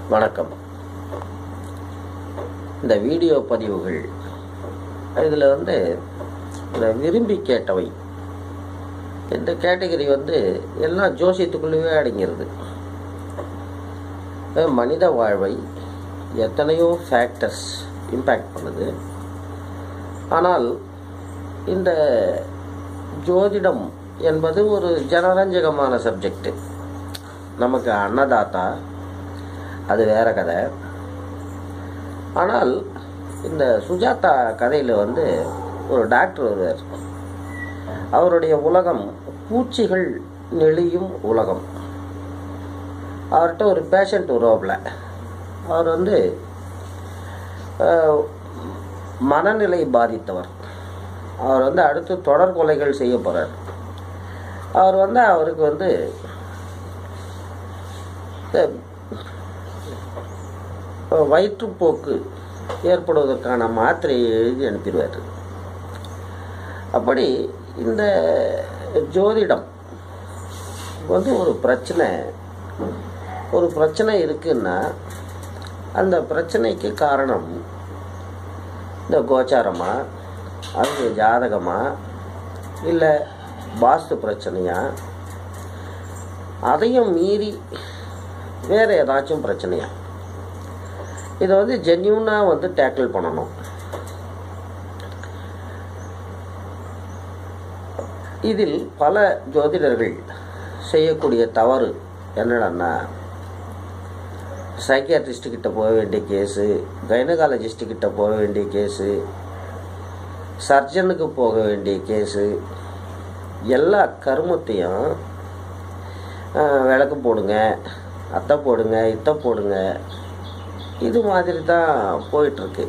வணக்கம் இந்த வீடியோ பதிவுகள் இதில் வந்து இந்த விரும்பி கேட்டவை இந்த கேட்டகரி வந்து எல்லாம் ஜோசியத்துக்குள்ளேயே அடங்கிறது அஹ் மனித வாழ்வை எத்தனையோ ஃபேக்டர்ஸ் இம்பேக்ட் பண்ணுது ஆனால் இந்த ஜோதிடம் என்பது ஒரு ஜனரஞ்சகமான சப்ஜெக்ட் நமக்கு அன்னதாத்தா அது வேற கதை ஆனால் இந்த சுஜாதா கதையில் வந்து ஒரு டாக்டர் வருவார் அவருடைய உலகம் பூச்சிகள் நெளியும் உலகம் அவர்கிட்ட ஒரு பேஷண்ட் வருவாப்புல அவர் வந்து அஹ், மனநிலை பாதித்தவர் அவர் வந்து அடுத்து தொடர் கொலைகள் செய்ய போகிறார் அவர் வந்து அவருக்கு வந்து இந்த வயிற்றுப்போக்கு ஏற்படுவதற்கான மாத்திரையை எழுதி அனுப்பிடுவார் அப்படி இந்த ஜோதிடம் வந்து ஒரு பிரச்சனை ஒரு பிரச்சனை இருக்குன்னா அந்த பிரச்சனைக்கு காரணம் இந்த கோச்சாரமா அது ஜாதகமா இல்லை வாஸ்து பிரச்சனையா அதையும் மீறி வேற ஏதாச்சும் பிரச்சனையா இதை வந்து ஜென்யூனாக வந்து டேக்கிள் பண்ணணும் இதில் பல ஜோதிடர்கள் செய்யக்கூடிய தவறு என்னடன்னா சைக்கியாட்ரிஸ்ட் கிட்ட போக வேண்டிய கேஸு கைனகாலஜிஸ்ட் கிட்ட போக வேண்டிய கேஸு சர்ஜனுக்கு போக வேண்டிய கேஸு எல்லா கருமத்தையும் ஆஹ், விளக்கு போடுங்க அத்தை போடுங்க இத்தை போடுங்க இது மாதிரி தான் போயிட்டுருக்கு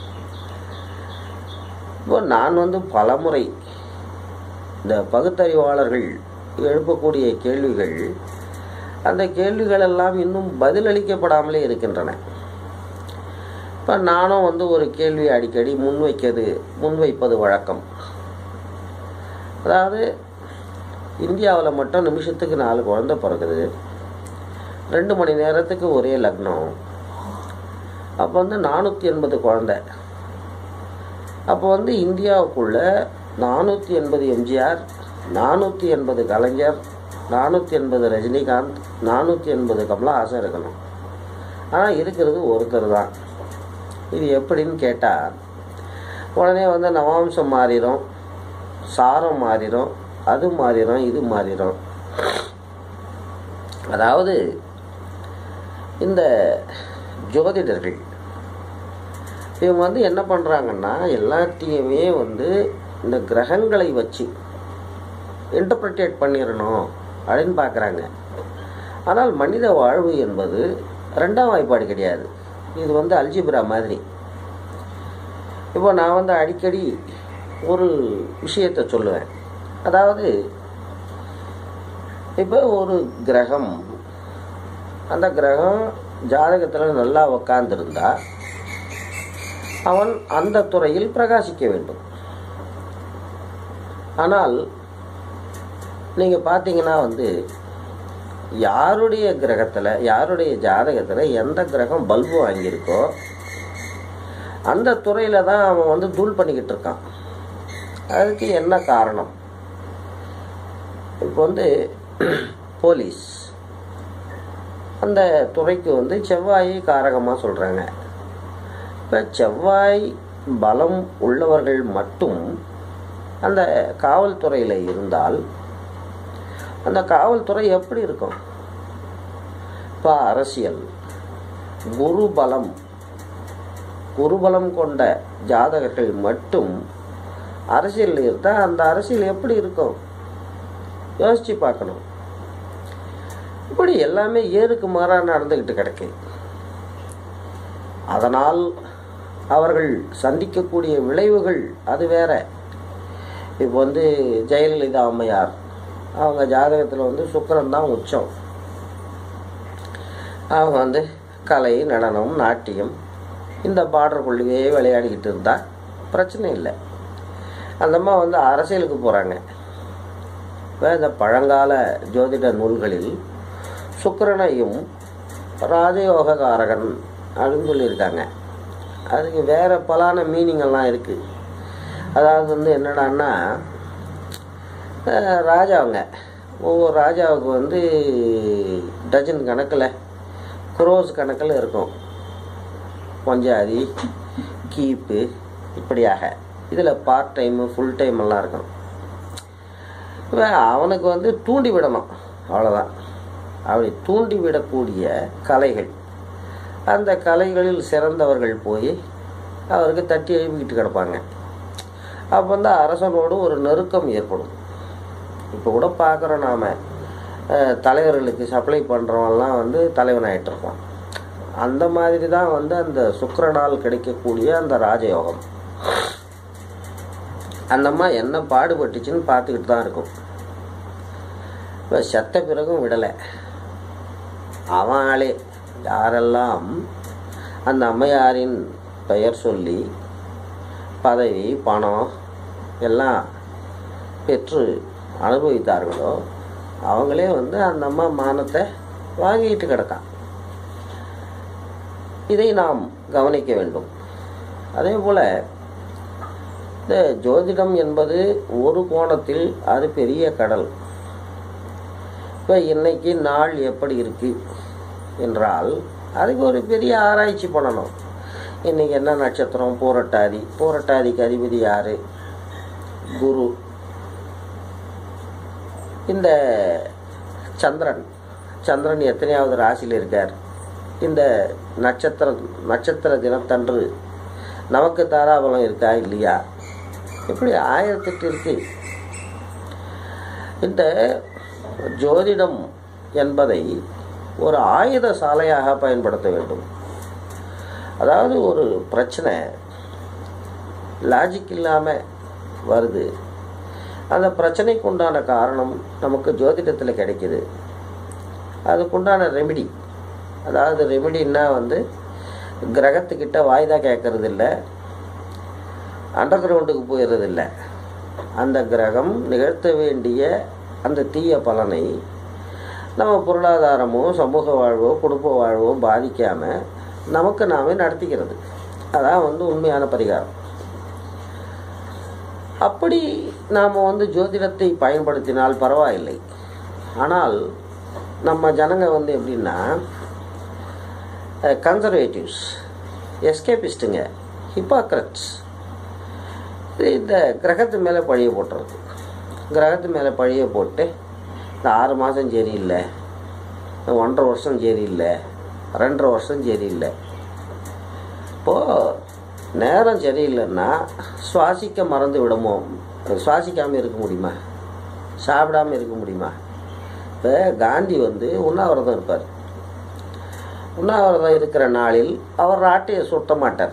இப்போ நான் வந்து பலமுறை இந்த பகுத்தறிவாளர்கள் எழுப்பக்கூடிய கேள்விகள் அந்த கேள்விகள் எல்லாம் இன்னும் பதிலளிக்கப்படாமலே இருக்கின்றன இப்போ நானும் வந்து ஒரு கேள்வி அடிக்கடி முன்வைக்கிறது முன்வைப்பது வழக்கம் அதாவது இந்தியாவில் மட்டும் நிமிஷத்துக்கு நாலு குழந்தை பிறகுது ரெண்டு மணி நேரத்துக்கு ஒரே லக்னம் அப்போ வந்து நானூற்றி எண்பது குழந்தை அப்போ வந்து இந்தியாவுக்குள்ள நானூற்றி எண்பது எம்ஜிஆர் நானூற்றி எண்பது கலைஞர் நானூற்றி எண்பது ரஜினிகாந்த் நானூற்றி எண்பது கமலஹாசன் இருக்கணும் ஆனால் இருக்கிறது ஒருத்தர் தான் இது எப்படின்னு கேட்டால் உடனே வந்து நவாம்சம் மாறிடும் சாரம் மாறிடும் அது மாறிடும் இது மாறிடும் அதாவது இந்த ஜோதிடர்கள் இவங்க வந்து என்ன பண்ணுறாங்கன்னா எல்லாத்தையுமே வந்து இந்த கிரகங்களை வச்சு இன்டர்பிரட்டேட் பண்ணிடணும் அப்படின்னு பார்க்குறாங்க ஆனால் மனித வாழ்வு என்பது ரெண்டாம் வாய்ப்பாடு கிடையாது இது வந்து அல்ஜிப்ரா மாதிரி இப்போ நான் வந்து அடிக்கடி ஒரு விஷயத்தை சொல்லுவேன் அதாவது இப்போ ஒரு கிரகம் அந்த கிரகம் ஜாதகத்தில் நல்லா உக்காந்துருந்தா அவன் அந்த துறையில் பிரகாசிக்க வேண்டும் ஆனால் நீங்கள் பார்த்தீங்கன்னா வந்து யாருடைய கிரகத்தில் யாருடைய ஜாதகத்தில் எந்த கிரகம் பல்பு வாங்கியிருக்கோ அந்த துறையில் தான் அவன் வந்து தூள் பண்ணிக்கிட்டு இருக்கான் அதுக்கு என்ன காரணம் இப்போ வந்து போலீஸ் அந்த துறைக்கு வந்து செவ்வாயை காரகமாக சொல்கிறாங்க இப்போ செவ்வாய் பலம் உள்ளவர்கள் மட்டும் அந்த காவல்துறையில் இருந்தால் அந்த காவல்துறை எப்படி இருக்கும் இப்போ அரசியல் குரு பலம் குருபலம் கொண்ட ஜாதகர்கள் மட்டும் அரசியலில் இருந்தால் அந்த அரசியல் எப்படி இருக்கும் யோசிச்சு பார்க்கணும் இப்படி எல்லாமே ஏருக்கு மாறாக நடந்துக்கிட்டு கிடக்கு அதனால் அவர்கள் சந்திக்கக்கூடிய விளைவுகள் அது வேற இப்போ வந்து ஜெயலலிதா அம்மையார் அவங்க ஜாதகத்தில் வந்து சுக்கிரன் தான் உச்சம் அவங்க வந்து கலை நடனம் நாட்டியம் இந்த பார்டருக்குள்ளேயே விளையாடிக்கிட்டு இருந்தால் பிரச்சனை இல்லை அந்த அம்மா வந்து அரசியலுக்கு போகிறாங்க இப்போ இந்த பழங்கால ஜோதிட நூல்களில் சுக்கிரனையும் ராஜயோககாரகன் அப்படின்னு சொல்லியிருக்காங்க அதுக்கு வேறு பலான மீனிங் எல்லாம் இருக்குது அதாவது வந்து என்னடான்னா அஹ், ராஜாவுங்க ஒவ்வொரு ராஜாவுக்கு வந்து டஜன் கணக்கில் குரோஸ் கணக்கில் இருக்கும் பஞ்சாதி கீப்பு இப்படியாக இதில் பார்ட் டைமு ஃபுல் டைம் எல்லாம் இருக்கும் இவன் அவனுக்கு வந்து தூண்டி விடணும் அவ்வளோதான் அப்படி தூண்டி விடக்கூடிய கலைகள் அந்த கலைகளில் சிறந்தவர்கள் போய் அவருக்கு தட்டி எழுப்பிக்கிட்டு கிடப்பாங்க அப்போ வந்து அரசனோடு ஒரு நெருக்கம் ஏற்படும் இப்போ கூட பார்க்குறோம் நாம் தலைவர்களுக்கு சப்ளை பண்ணுறவன்லாம் வந்து தலைவனாயிட்டு இருப்பான் அந்த மாதிரி தான் வந்து அந்த சுக்கிரனால் கிடைக்கக்கூடிய அந்த ராஜயோகம் அந்த அம்மா என்ன பாடுபட்டுச்சுன்னு பார்த்துக்கிட்டு தான் இருக்கும் இப்போ செத்த பிறகும் விடலை அவன் ஆளே யாரெல்லாம் அந்த அம்மையாரின் பெயர் சொல்லி பதவி பணம் எல்லாம் பெற்று அனுபவித்தார்களோ அவங்களே வந்து அந்த அம்மா மானத்தை வாங்கிட்டு கிடக்கான் இதை நாம் கவனிக்க வேண்டும் அதே போல் இந்த ஜோதிடம் என்பது ஒரு கோணத்தில் அது பெரிய கடல் இப்போ இன்னைக்கு நாள் எப்படி இருக்கு என்றால் அதுக்கு ஒரு பெரிய ஆராய்ச்சி பண்ணணும் இன்னைக்கு என்ன நட்சத்திரம் பூரட்டாதி பூரட்டாதிக்கு அதிபதி யாரு குரு இந்த சந்திரன் சந்திரன் எத்தனையாவது ராசியில் இருக்கார் இந்த நட்சத்திர நட்சத்திர தினத்தன்று நமக்கு தாராபலம் இருக்கா இல்லையா இப்படி ஆயிரத்தெட்டு இருக்கு இந்த ஜோதிடம் என்பதை ஒரு ஆயுத சாலையாக பயன்படுத்த வேண்டும் அதாவது ஒரு பிரச்சனை லாஜிக் இல்லாமல் வருது அந்த பிரச்சனைக்கு உண்டான காரணம் நமக்கு ஜோதிடத்தில் கிடைக்குது அதுக்குண்டான ரெமிடி அதாவது ரெமிடின்னா வந்து கிரகத்துக்கிட்ட வாய்தா கேட்கறது இல்லை அண்டர் கிரவுண்டுக்கு போயிடுறது இல்லை அந்த கிரகம் நிகழ்த்த வேண்டிய அந்த தீய பலனை நம்ம பொருளாதாரமோ சமூக வாழ்வோ குடும்ப வாழ்வோ பாதிக்காமல் நமக்கு நாமே நடத்திக்கிறது அதான் வந்து உண்மையான பரிகாரம் அப்படி நாம் வந்து ஜோதிடத்தை பயன்படுத்தினால் பரவாயில்லை ஆனால் நம்ம ஜனங்க வந்து எப்படின்னா கன்சர்வேட்டிவ்ஸ் எஸ்கேபிஸ்ட்டுங்க ஹிப்பாக்ரட்ஸ் இந்த கிரகத்து மேலே பழிய போட்டுறது கிரகத்து மேலே பழிய போட்டு இந்த ஆறு மாதம் சரியில்லை இந்த ஒன்றரை வருஷம் சரியில்லை ரெண்டரை வருஷம் சரியில்லை இப்போது நேரம் சரியில்லைன்னா சுவாசிக்க மறந்து விடுமோ சுவாசிக்காமல் இருக்க முடியுமா சாப்பிடாம இருக்க முடியுமா இப்போ காந்தி வந்து உண்ணாவிரதம் இருப்பார் உண்ணாவிரதம் இருக்கிற நாளில் அவர் ராட்டையை சுட்ட மாட்டார்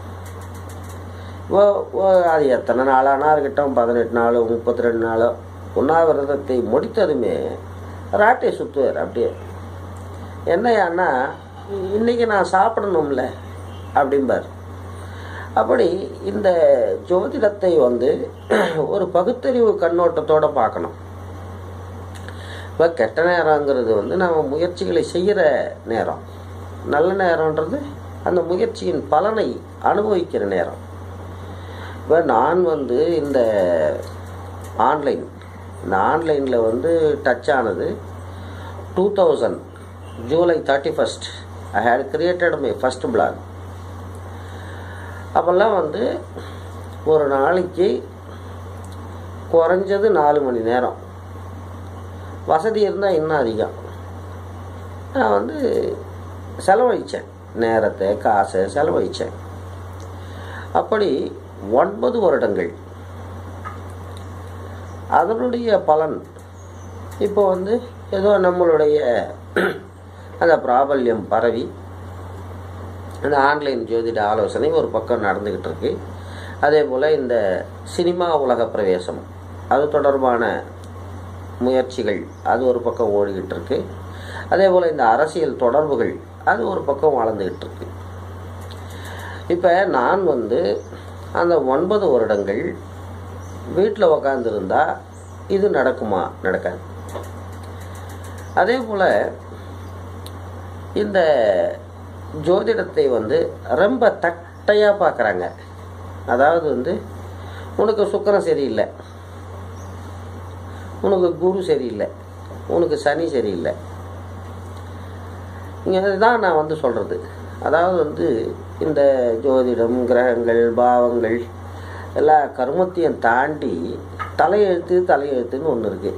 ஓ- ஓ- அது எத்தனை நாளானா இருக்கட்டும் பதினெட்டு நாளோ முப்பத்தி ரெண்டு நாளோ உண்ணாவிரதத்தை முடித்ததுமே ராட்டையை சுற்றுவார் அப்படியே என்னையான்னா இன்னைக்கு நான் சாப்பிடணும்ல அப்படிம்பார் அப்படி இந்த ஜோதிடத்தை வந்து ஒரு பகுத்தறிவு கண்ணோட்டத்தோட பார்க்கணும் இப்போ கெட்ட நேரங்கிறது வந்து நம்ம முயற்சிகளை செய்கிற நேரம் நல்ல நேரம்ன்றது அந்த முயற்சியின் பலனை அனுபவிக்கிற நேரம் இப்போ நான் வந்து இந்த ஆன்லைன் இந்த ஆன்லைனில் வந்து டச் ஆனது two thousand July thirty first I had created my first blog அப்போல்லாம் வந்து ஒரு நாளைக்கு குறைஞ்சது நாலு மணி நேரம் வசதி இருந்தால் இன்னும் அதிகம் நான் வந்து செலவழித்தேன் நேரத்தை காசை செலவழித்தேன் அப்படி ஒன்பது வருடங்கள் அதனுடைய பலன் இப்போ வந்து ஏதோ நம்மளுடைய அந்த பிராபல்யம் பரவி அந்த ஆன்லைன் ஜோதிட ஆலோசனை ஒரு பக்கம் நடந்துக்கிட்டு இருக்கு அதே போல் இந்த சினிமா உலக பிரவேசம் அது தொடர்பான முயற்சிகள் அது ஒரு பக்கம் ஓடிக்கிட்டு இருக்கு அதே போல் இந்த அரசியல் தொடர்புகள் அது ஒரு பக்கம் வளர்ந்துக்கிட்டு இருக்கு இப்போ நான் வந்து அந்த ஒன்பது வருடங்கள் வீட்டில் உக்காந்துருந்தா இது நடக்குமா நடக்காது அதே போல் இந்த ஜோதிடத்தை வந்து ரொம்ப தட்டையாக பார்க்குறாங்க அதாவது வந்து உனக்கு சுக்கரம் சரியில்லை உனக்கு குரு சரியில்லை உனக்கு சனி சரியில்லை இங்கே தான் நான் வந்து சொல்கிறது அதாவது வந்து இந்த ஜோதிடம் கிரகங்கள் பாவங்கள் எல்லா கர்மத்தையும் தாண்டி தலையெழுத்து தலையெழுத்துன்னு ஒன்று இருக்குது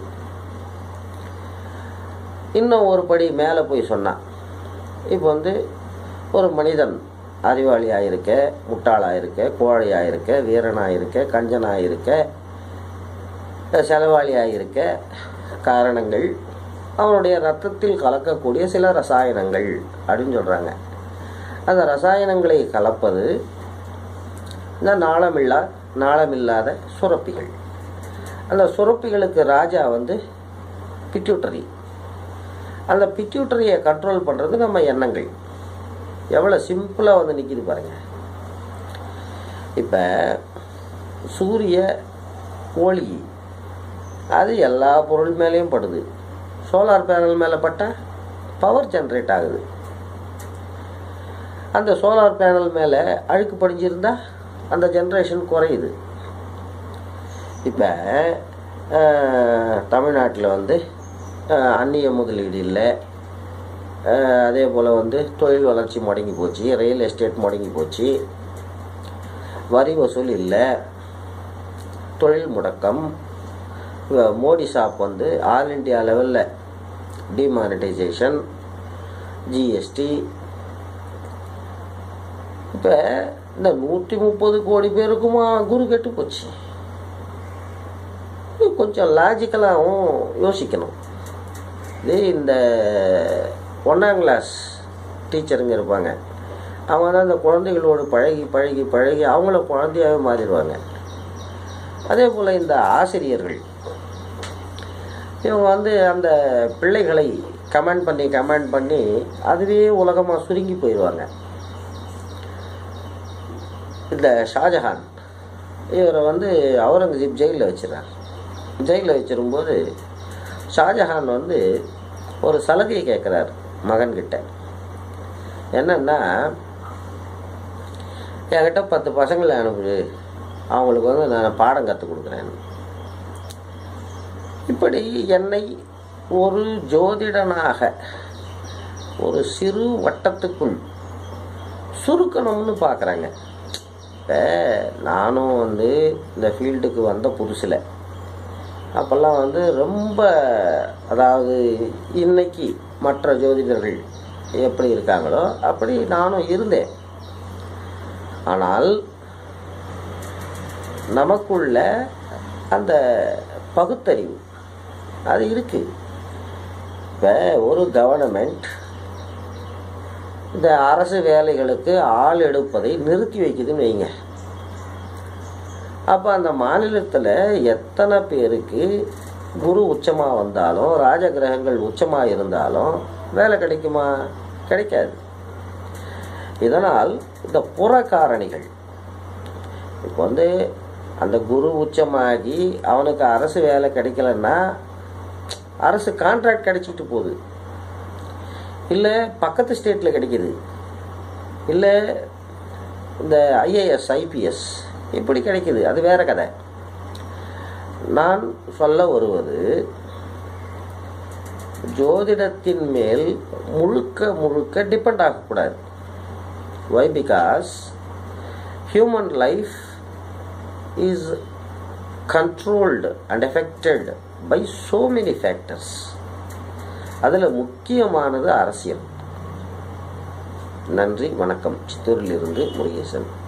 இன்னும் ஒரு படி மேலே போய் சொன்னான் இப்போ வந்து ஒரு மனிதன் அறிவாளியாக இருக்க முட்டாளாக இருக்க கோழையாக இருக்க வீரனாக இருக்க கஞ்சனாக இருக்க செலவாளியாக இருக்க காரணங்கள் அவனுடைய ரத்தத்தில் கலக்கக்கூடிய சில ரசாயனங்கள் அப்படின்னு சொல்கிறாங்க அந்த ரசாயனங்களை கலப்பது இந்த நாளமில்லா நாளமில்லாத சுரப்பிகள் அந்த சுரப்பிகளுக்கு ராஜா வந்து பிட்யூட்டரி அந்த பிட்யூட்டரியை கண்ட்ரோல் பண்ணுறது நம்ம எண்ணங்கள் எவ்வளோ சிம்பிளாக வந்து நிற்கிது பாருங்க இப்போ சூரிய ஒளி அது எல்லா பொருள் மேலேயும் படுது சோலார் பேனல் மேலே பட்டால் பவர் ஜென்ரேட் ஆகுது அந்த சோலார் பேனல் மேலே அழுக்கு படிஞ்சிருந்தா அந்த ஜென்ரேஷன் குறையுது இப்போ தமிழ்நாட்டில் வந்து அஹ், அந்நிய முதலீடு இல்லை அஹ், அதே போல் வந்து தொழில் வளர்ச்சி முடங்கி போச்சு ரியல் எஸ்டேட் முடங்கி போச்சு வரி வசூல் இல்லை தொழில் முடக்கம் இவ- மோடி ஷாப் வந்து ஆல் இண்டியா லெவலில் டிமானிட்டைசேஷன் ஜிஎஸ்டி இப்போ இந்த நூற்றி முப்பது கோடி பேருக்குமா குரு கெட்டு போச்சு இது கொஞ்சம் லாஜிக்கலாகவும் யோசிக்கணும் இது இந்த ஒன்றாம் கிளாஸ் டீச்சருங்க இருப்பாங்க அவங்க தான் அந்த குழந்தைகளோடு பழகி பழகி பழகி அவங்கள குழந்தையாகவே மாறிடுவாங்க அதே போல் இந்த ஆசிரியர்கள் இவங்க வந்து அந்த பிள்ளைகளை கமெண்ட் பண்ணி கமெண்ட் பண்ணி அதுவே உலகமாக சுருங்கி போயிடுவாங்க இந்த ஷாஜஹான் இவரை வந்து அவுரங்கசீப் ஜெயிலில் வச்சிடறார் ஜெயிலில் வச்சிருக்கும்போது ஷாஜஹான் வந்து ஒரு சலுகை கேட்குறார் மகன்கிட்ட என்னன்னா என்கிட்ட பத்து பசங்களை அனுப்பு அவங்களுக்கு வந்து நான் பாடம் கற்றுக் கொடுக்குறேன் இப்படி என்னை ஒரு ஜோதிடனாக ஒரு சிறு வட்டத்துக்குள் சுருக்கணும்னு பார்க்குறாங்க இப்போ நானும் வந்து இந்த ஃபீல்டுக்கு வந்த புதுசில் அப்போல்லாம் வந்து ரொம்ப அதாவது இன்னைக்கு மற்ற ஜோதிடர்கள் எப்படி இருக்காங்களோ அப்படி நானும் இருந்தேன் ஆனால் நமக்குள்ள அந்த பகுத்தறிவு அது இருக்கு இப்போ ஒரு கவர்னமெண்ட் இந்த அரசு வேலைகளுக்கு ஆள் எடுப்பதை நிறுத்தி வைக்குதுன்னு வைங்க அப்போ அந்த மாநிலத்தில் எத்தனை பேருக்கு குரு உச்சமாக வந்தாலும் ராஜகிரகங்கள் உச்சமாக இருந்தாலும் வேலை கிடைக்குமா கிடைக்காது இதனால் இந்த புற காரணிகள் இப்போ வந்து அந்த குரு உச்சமாகி அவனுக்கு அரசு வேலை கிடைக்கலன்னா அரசு கான்ட்ராக்ட் கிடைச்சிட்டு போகுது இல்லை பக்கத்து ஸ்டேட்டில் கிடைக்குது இல்லை இந்த ஐஏஎஸ் ஐபிஎஸ் இப்படி கிடைக்குது அது வேற கதை நான் சொல்ல வருவது ஜோதிடத்தின் மேல் முழுக்க முழுக்க டிபெண்ட் ஆகக்கூடாது why because human life is controlled and affected by so many factors அதில் முக்கியமானது அரசியல் நன்றி வணக்கம் சித்தூரிலிருந்து முருகேசன்